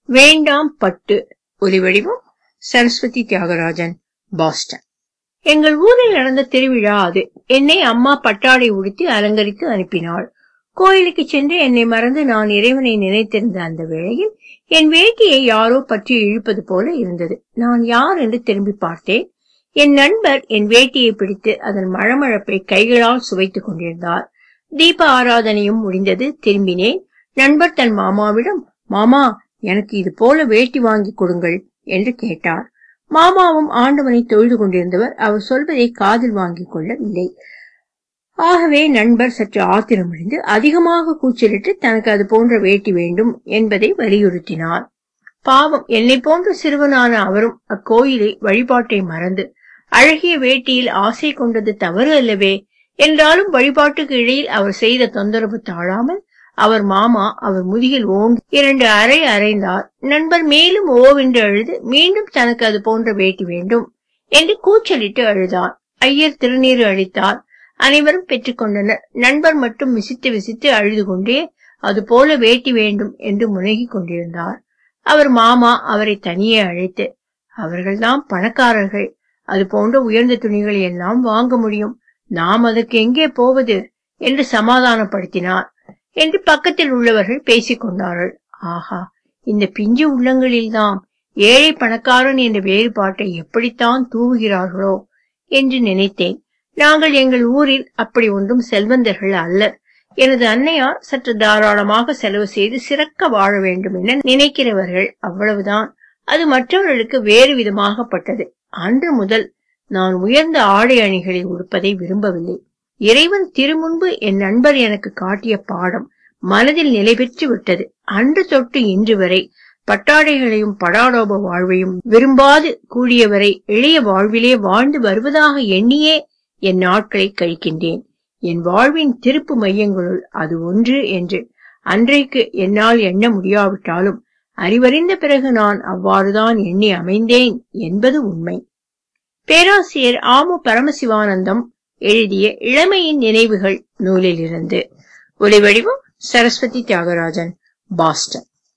வேண்டாம் பட்டு ஒலிவடிவம் சரஸ்வதி தியாகராஜன் பாஸ்டன் எங்கள் ஊரில் நடந்த திருவிழா அது என்னை அம்மா பட்டாடை உடுத்தி அலங்கரித்து அனுப்பினாள் கோயிலுக்கு சென்று என்னை மறந்து நான் இறைவனை நினைத்திருந்த அந்த வேளையில் என் வேட்டியை யாரோ பற்றி இழுப்பது போல இருந்தது நான் யார் என்று திரும்பி பார்த்தேன் என் நண்பர் என் வேட்டியை பிடித்து அதன் மழமழப்பை கைகளால் சுவைத்துக் கொண்டிருந்தார் தீப ஆராதனையும் முடிந்தது திரும்பினேன் நண்பர் தன் மாமாவிடம் மாமா எனக்கு இது போல வேட்டி வாங்கி கொடுங்கள் என்று கேட்டார் மாமாவும் ஆண்டவனை தொழுது கொண்டிருந்தவர் அவர் சொல்வதை காதில் வாங்கிக் கொள்ளவில்லை ஆகவே நண்பர் சற்று ஆத்திரமடைந்து அதிகமாக கூச்சலிட்டு தனக்கு அது போன்ற வேட்டி வேண்டும் என்பதை வலியுறுத்தினார் பாவம் என்னை போன்ற சிறுவனான அவரும் அக்கோயிலை வழிபாட்டை மறந்து அழகிய வேட்டியில் ஆசை கொண்டது தவறு அல்லவே என்றாலும் வழிபாட்டுக்கு இடையில் அவர் செய்த தொந்தரவு தாழாமல் அவர் மாமா அவர் முதுகில் ஓங்கி இரண்டு அறை அறைந்தார் நண்பர் மேலும் ஓவென்று அழுது மீண்டும் தனக்கு அது போன்ற வேட்டி வேண்டும் என்று கூச்சலிட்டு அழுதார் ஐயர் திருநீர் அளித்தார் அனைவரும் பெற்றுக்கொண்டனர் நண்பர் மட்டும் விசித்து விசித்து அழுது கொண்டே அது போல வேட்டி வேண்டும் என்று முனகிக் கொண்டிருந்தார் அவர் மாமா அவரை தனியே அழைத்து அவர்கள்தான் பணக்காரர்கள் அது போன்ற உயர்ந்த துணிகளை எல்லாம் வாங்க முடியும் நாம் அதற்கு எங்கே போவது என்று சமாதானப்படுத்தினார் என்று பக்கத்தில் உள்ளவர்கள் பேசிக் கொண்டார்கள் ஆஹா இந்த பிஞ்சு உள்ளங்களில்தான் ஏழை பணக்காரன் என்ற வேறுபாட்டை எப்படித்தான் தூவுகிறார்களோ என்று நினைத்தேன் நாங்கள் எங்கள் ஊரில் அப்படி ஒன்றும் செல்வந்தர்கள் அல்லர் எனது அன்னையார் சற்று தாராளமாக செலவு செய்து சிறக்க வாழ வேண்டும் என நினைக்கிறவர்கள் அவ்வளவுதான் அது மற்றவர்களுக்கு வேறு விதமாகப்பட்டது அன்று முதல் நான் உயர்ந்த ஆடை அணிகளை உடுப்பதை விரும்பவில்லை இறைவன் திருமுன்பு என் நண்பர் எனக்கு காட்டிய பாடம் மனதில் நிலை பெற்று விட்டது அன்று தொட்டு இன்று வரை பட்டாடைகளையும் படாடோப வாழ்வையும் விரும்பாது கூடியவரை எளிய வாழ்விலே வாழ்ந்து வருவதாக எண்ணியே என் நாட்களை கழிக்கின்றேன் என் வாழ்வின் திருப்பு மையங்களுள் அது ஒன்று என்று அன்றைக்கு என்னால் எண்ண முடியாவிட்டாலும் அறிவறிந்த பிறகு நான் அவ்வாறுதான் எண்ணி அமைந்தேன் என்பது உண்மை பேராசிரியர் ஆமு பரமசிவானந்தம் எழுதிய இளமையின் நினைவுகள் நூலிலிருந்து ஒலிவடிவம் சரஸ்வதி தியாகராஜன் பாஸ்டன்